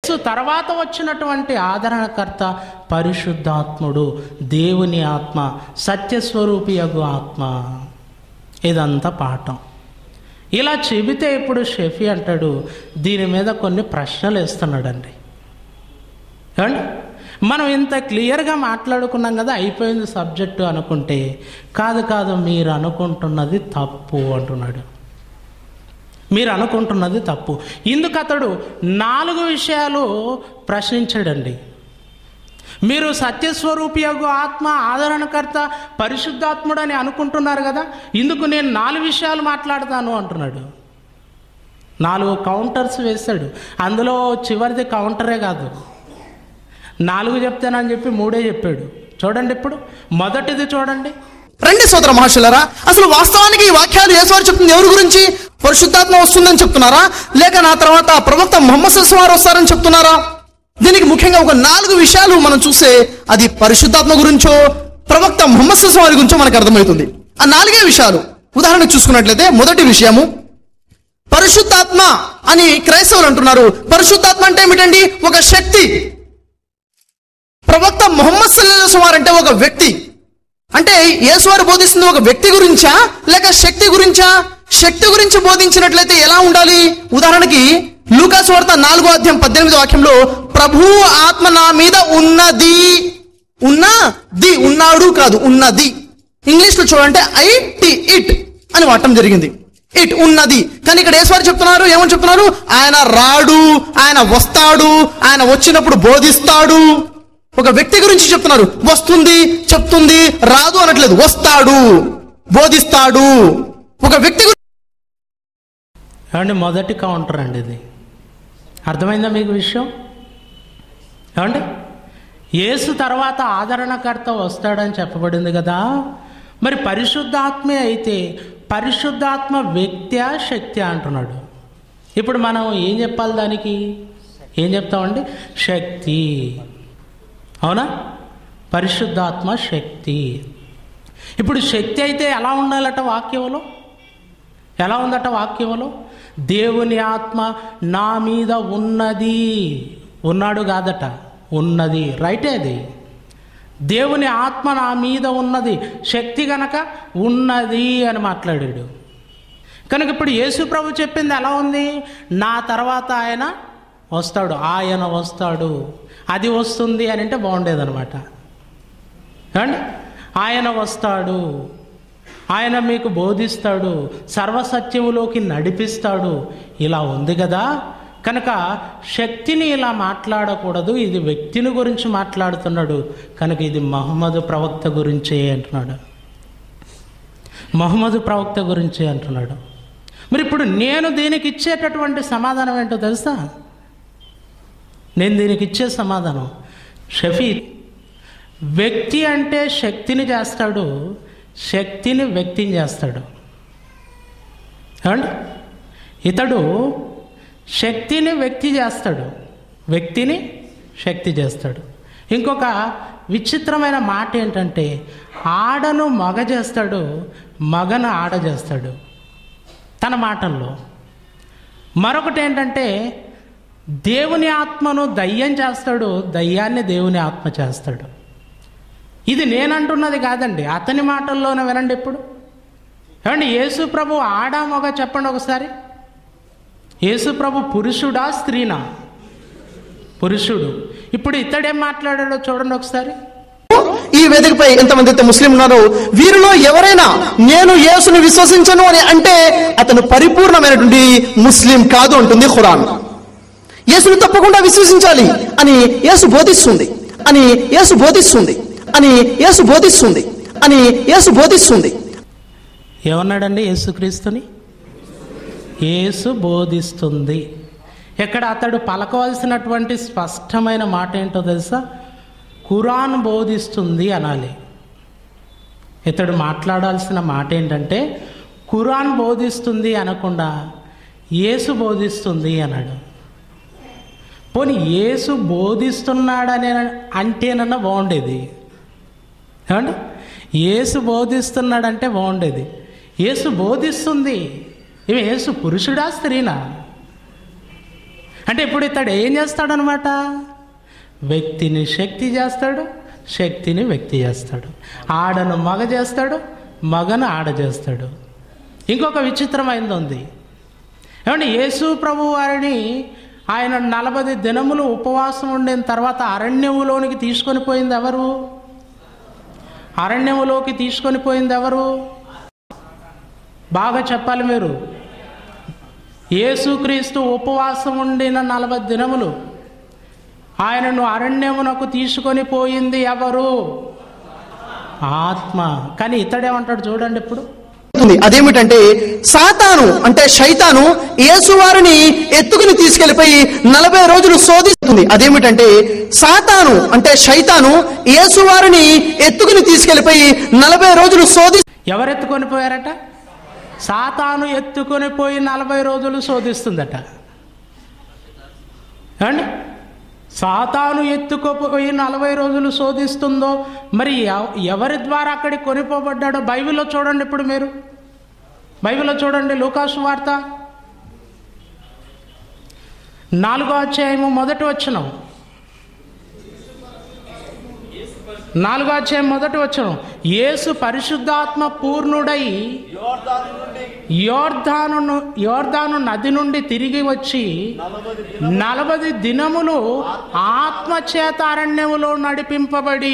యేసు తర్వాత వచ్చినటువంటి ఆదరణకర్త పరిశుద్ధాత్ముడు దేవుని ఆత్మ సత్యస్వరూపి యగు ఆత్మ ఇదంతా పాఠం ఇలా చెబితే ఇప్పుడు షెఫీ అంటాడు దీని మీద కొన్ని ప్రశ్నలు వేస్తున్నాడండి ఏమండి మనం ఇంత క్లియర్గా మాట్లాడుకున్నాం కదా అయిపోయింది సబ్జెక్టు అనుకుంటే కాదు కాదు మీరు అనుకుంటున్నది తప్పు అంటున్నాడు మీరు అనుకుంటున్నది తప్పు ఇందుకు అతడు నాలుగు విషయాలు ప్రశ్నించాడండి మీరు సత్యస్వరూపి యొక్క ఆత్మ ఆదరణకర్త పరిశుద్ధాత్ముడు అని అనుకుంటున్నారు కదా ఇందుకు నేను నాలుగు విషయాలు మాట్లాడతాను అంటున్నాడు నాలుగు కౌంటర్స్ వేశాడు అందులో చివరిది కౌంటరే కాదు నాలుగు చెప్తానని చెప్పి మూడే చెప్పాడు చూడండి ఇప్పుడు మొదటిది చూడండి రండి సోదర మహర్షులరా అసలు వాస్తవానికి ఈ వాక్యాలు యేసువారు చెప్తుంది ఎవరి గురించి పరిశుద్ధాత్మ వస్తుందని చెప్తున్నారా లేక నా తర్వాత ప్రవక్త మొహమ్మద్ సల్లాం వారు వస్తారని చెప్తున్నారా దీనికి ముఖ్యంగా ఒక నాలుగు విషయాలు మనం చూస్తే అది పరిశుద్ధాత్మ గురించో ప్రవక్త మొహమ్మద్ సల్లాం వారి గురించో మనకు అర్థమవుతుంది ఆ నాలుగే విషయాలు ఉదాహరణకు చూసుకున్నట్లయితే మొదటి విషయము పరిశుద్ధాత్మ అని క్రైస్తవులు అంటున్నారు పరిశుద్ధాత్మ అంటే ఏమిటండి ఒక శక్తి ప్రవక్త మొహమ్మద్ సల్లాహం వారు అంటే ఒక వ్యక్తి అంటే యేసువారు బోధిస్తుంది ఒక వ్యక్తి గురించా లేక శక్తి గురించా శక్తి గురించి బోధించినట్లయితే ఎలా ఉండాలి ఉదాహరణకి లూకాస్ వార్త నాలుగో అధ్యాయం పద్దెనిమిది వాక్యంలో ప్రభు ఆత్మ నా మీద ఉన్నది ఉన్నది ఉన్నాడు కాదు ఉన్నది ఇంగ్లీష్ లో చూడంటే ఐ టి ఇట్ అని వాడటం జరిగింది ఇట్ ఉన్నది కానీ ఇక్కడ యేసువారు చెప్తున్నారు ఏమని చెప్తున్నారు ఆయన రాడు ఆయన వస్తాడు ఆయన వచ్చినప్పుడు బోధిస్తాడు ఒక వ్యక్తి గురించి చెప్తున్నారు వస్తుంది చెప్తుంది రాదు అనట్లేదు వస్తాడు బోధిస్తాడు ఒక వ్యక్తి గురించి ఏమండి మొదటి కౌంటర్ అండి ఇది అర్థమైందా మీకు విషయం ఏమండి యేసు తర్వాత ఆదరణకర్త వస్తాడని చెప్పబడింది కదా మరి పరిశుద్ధాత్మే అయితే పరిశుద్ధాత్మ వ్యక్త్యా శక్తి అంటున్నాడు ఇప్పుడు మనం ఏం చెప్పాలి దానికి ఏం చెప్తామండి శక్తి అవునా పరిశుద్ధాత్మ శక్తి ఇప్పుడు శక్తి అయితే ఎలా ఉండాలట వాక్యంలో ఎలా ఉందట వాక్యంలో దేవుని ఆత్మ నా మీద ఉన్నది ఉన్నాడు కాదట ఉన్నది రైటే అది దేవుని ఆత్మ నా మీద ఉన్నది శక్తి గనక ఉన్నది అని మాట్లాడాడు కనుక ఇప్పుడు యేసు ప్రభు చెప్పింది ఎలా ఉంది నా తర్వాత ఆయన వస్తాడు ఆయన వస్తాడు అది వస్తుంది అని అంటే బాగుండేదన్నమాట ఏమండి ఆయన వస్తాడు ఆయన మీకు బోధిస్తాడు సర్వసత్యములోకి నడిపిస్తాడు ఇలా ఉంది కదా కనుక శక్తిని ఇలా మాట్లాడకూడదు ఇది వ్యక్తిని గురించి మాట్లాడుతున్నాడు కనుక ఇది మహమ్మద్ ప్రవక్త గురించే అంటున్నాడు మహమ్మద్ ప్రవక్త గురించే అంటున్నాడు మరి ఇప్పుడు నేను దీనికి ఇచ్చేటటువంటి సమాధానం ఏంటో తెలుసా నేను దీనికి ఇచ్చే సమాధానం షఫీ వ్యక్తి అంటే శక్తిని చేస్తాడు శక్తిని వ్యక్తిని చేస్తాడు ఏమండి ఇతడు శక్తిని వ్యక్తి చేస్తాడు వ్యక్తిని శక్తి చేస్తాడు ఇంకొక విచిత్రమైన మాట ఏంటంటే ఆడను మగ చేస్తాడు మగను ఆడ చేస్తాడు తన మాటల్లో మరొకటి ఏంటంటే దేవుని ఆత్మను దయ్యం చేస్తాడు దయ్యాన్ని దేవుని ఆత్మ చేస్తాడు ఇది నేనంటున్నది కాదండి అతని మాటల్లోనే వినండి ఇప్పుడు ఏమండి యేసు ప్రభు ఆడా మగ చెప్పండి ఒకసారి యేసు ప్రభు పురుషుడా స్త్రీనా పురుషుడు ఇప్పుడు ఇతడేం మాట్లాడాడో చూడండి ఒకసారి ఈ వేదికపై ఎంతమంది అయితే ముస్లిం ఉన్నారో వీరిలో ఎవరైనా నేను యేసును విశ్వసించను అని అంటే అతను పరిపూర్ణమైనటువంటి ముస్లిం కాదు అంటుంది ఖురాన్ యేసును తప్పకుండా విశ్వసించాలి అని యేసు బోధిస్తుంది అని యేసు బోధిస్తుంది అని యేసు బోధిస్తుంది అని యేసు బోధిస్తుంది ఏమన్నాడండి యేసుక్రీస్తుని యేసు బోధిస్తుంది ఇక్కడ అతడు పలకవలసినటువంటి స్పష్టమైన మాట ఏంటో తెలుసా ఖురాన్ బోధిస్తుంది అనాలి ఇతడు మాట్లాడాల్సిన మాట ఏంటంటే ఖురాన్ బోధిస్తుంది అనకుండా యేసు బోధిస్తుంది అన్నాడు పోనీ యేసు బోధిస్తున్నాడనే అంటేనన్నా బాగుండేది ఏమండి యేసు బోధిస్తున్నాడంటే బాగుండేది యేసు బోధిస్తుంది ఇవి యేసు పురుషుడా స్త్రీనా అంటే ఇప్పుడు ఇతడు ఏం చేస్తాడనమాట వ్యక్తిని శక్తి చేస్తాడు శక్తిని వ్యక్తి చేస్తాడు ఆడను మగ చేస్తాడు మగను ఆడ చేస్తాడు ఇంకొక విచిత్రమైనది ఉంది ఏమంటే యేసు ప్రభు వారిని ఆయన నలభై దినములు ఉపవాసం ఉండిన తర్వాత అరణ్యములోనికి తీసుకొని పోయింది ఎవరు అరణ్యములోకి తీసుకొని పోయింది ఎవరు బాగా చెప్పాలి మీరు యేసుక్రీస్తు ఉపవాసం ఉండిన నలభై దినములు ఆయనను అరణ్యమునకు తీసుకొని పోయింది ఎవరు ఆత్మ కానీ ఇతడేమంటాడు చూడండి ఇప్పుడు ఉంది. అదేమిటంటే సాతాను అంటే శైతాను యేసువారిని ఎత్తుకుని తీసుకెళ్లిపోయి నలభై రోజులు శోధిస్తుంది అదేమిటంటే సాతాను అంటే శైతాను యేసువారిని ఎత్తుకుని తీసుకెళ్లిపోయి నలభై రోజులు శోధి ఎవరు ఎత్తుకొని పోయారట సాతాను ఎత్తుకొని పోయి నలభై రోజులు శోధిస్తుందట ఏమండి సాతాను ఎత్తుకుపోయి నలభై రోజులు శోధిస్తుందో మరి ఎవ- ఎవరి ద్వారా అక్కడికి కొనిపోబడ్డాడో బైబిల్లో చూడండి ఇప్పుడు మీరు బైబిల్లో చూడండి లూకాసు వార్త నాలుగో అధ్యాయము మొదటి వచ్చినాం నాలుగో అధ్యాయం మొదటి వచ్చను యేసు పరిశుద్ధాత్మ పూర్ణుడై యోర్ధాను యోర్ధాను నది నుండి తిరిగి వచ్చి నలభై దినములు ఆత్మచేత అరణ్యములో నడిపింపబడి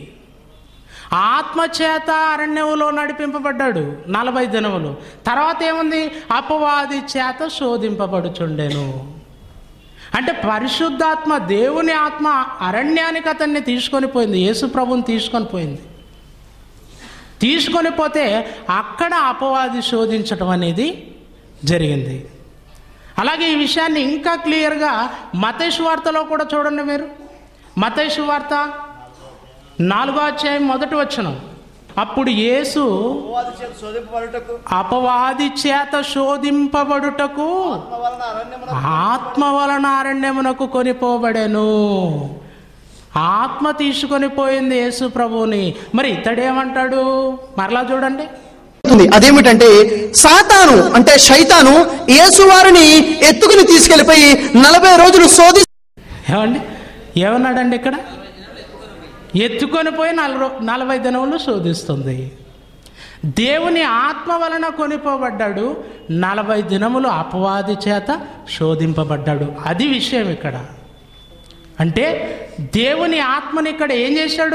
ఆత్మచేత అరణ్యములో నడిపింపబడ్డాడు నలభై దినములు తర్వాత ఏముంది అపవాది చేత శోధింపబడుచుండెను అంటే పరిశుద్ధాత్మ దేవుని ఆత్మ అరణ్యానికి అతన్ని తీసుకొని పోయింది యేసు ప్రభుని తీసుకొని పోయింది తీసుకొని పోతే అక్కడ అపవాది శోధించటం అనేది జరిగింది అలాగే ఈ విషయాన్ని ఇంకా క్లియర్గా మతేషు వార్తలో కూడా చూడండి మీరు మతేషు వార్త నాలుగో అధ్యాయం మొదటి వచనం అప్పుడు యేసు అపవాది చేత శోధింపబడుటకు అపవాది చేత శోధింపబడుటకు ఆత్మ వలన అరణ్యమున ఆత్మ వలన అరణ్యమునకు కొనిపోబడెను ఆత్మ తీసుకొని పోయింది యేసు ప్రభువుని మరి ఇతడేమంటాడు మరలా చూడండి ఉంది. అదేమిటంటే సాతాను అంటే శైతాను యేసువారిని ఎత్తుకుని తీసుకెళ్లిపోయి నలభై రోజులు శోధి ఏమండి ఏమన్నాడండి ఇక్కడ ఎత్తుకొని పోయి నలభై నలభై దినములు శోధిస్తుంది దేవుని ఆత్మ వలన కొనిపోబడ్డాడు నలభై దినములు అపవాది చేత శోధింపబడ్డాడు అది విషయం ఇక్కడ అంటే దేవుని ఆత్మని ఇక్కడ ఏం చేశాడు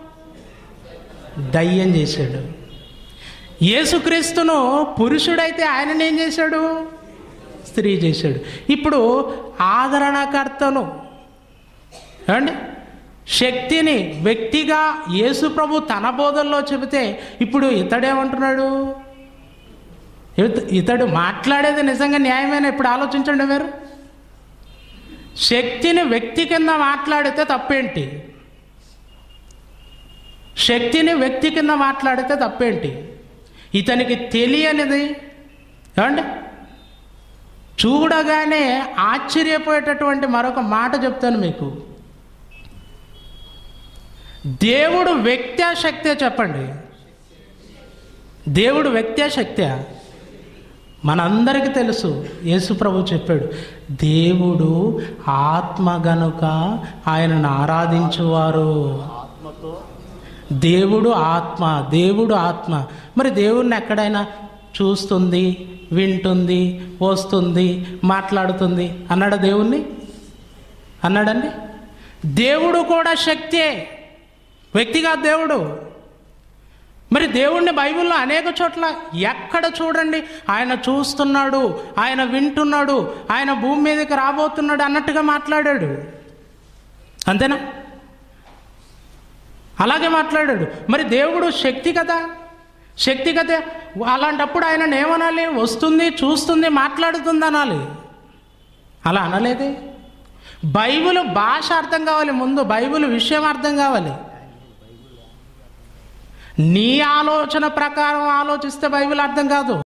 దయ్యం చేశాడు యేసుక్రీస్తును పురుషుడైతే ఆయనని ఏం చేశాడు స్త్రీ చేశాడు ఇప్పుడు ఆదరణకర్తను ఏమండి శక్తిని వ్యక్తిగా యేసు ప్రభు తన బోధల్లో చెబితే ఇప్పుడు ఇతడేమంటున్నాడు ఇత- ఇతడు మాట్లాడేది నిజంగా న్యాయమైన ఇప్పుడు ఆలోచించండి మీరు శక్తిని వ్యక్తి కింద మాట్లాడితే తప్పేంటి శక్తిని వ్యక్తి కింద మాట్లాడితే తప్పేంటి ఇతనికి తెలియనిది ఏమండి చూడగానే ఆశ్చర్యపోయేటటువంటి మరొక మాట చెప్తాను మీకు దేవుడు వ్యక్త్యా శక్తే చెప్పండి దేవుడు వ్యక్త్యా శక్త్యా మనందరికీ తెలుసు యేసు ప్రభు చెప్పాడు దేవుడు ఆత్మ గనుక ఆయనను ఆరాధించువారు ఆత్మతో దేవుడు ఆత్మ దేవుడు ఆత్మ మరి దేవుణ్ణి ఎక్కడైనా చూస్తుంది వింటుంది వస్తుంది మాట్లాడుతుంది అన్నాడా దేవుణ్ణి అన్నాడండి దేవుడు కూడా శక్తే వ్యక్తిగా దేవుడు మరి దేవుణ్ణి బైబిల్లో అనేక చోట్ల ఎక్కడ చూడండి ఆయన చూస్తున్నాడు ఆయన వింటున్నాడు ఆయన భూమి మీదకి రాబోతున్నాడు అన్నట్టుగా మాట్లాడాడు అంతేనా అలాగే మాట్లాడాడు మరి దేవుడు శక్తి కదా శక్తి కదా అలాంటప్పుడు ఆయన ఏమనాలి వస్తుంది చూస్తుంది మాట్లాడుతుంది అనాలి అలా అనలేదే బైబిల్ భాష అర్థం కావాలి ముందు బైబిల్ విషయం అర్థం కావాలి నీ ఆలోచన ప్రకారం ఆలోచిస్తే బైబిల్ అర్థం కాదు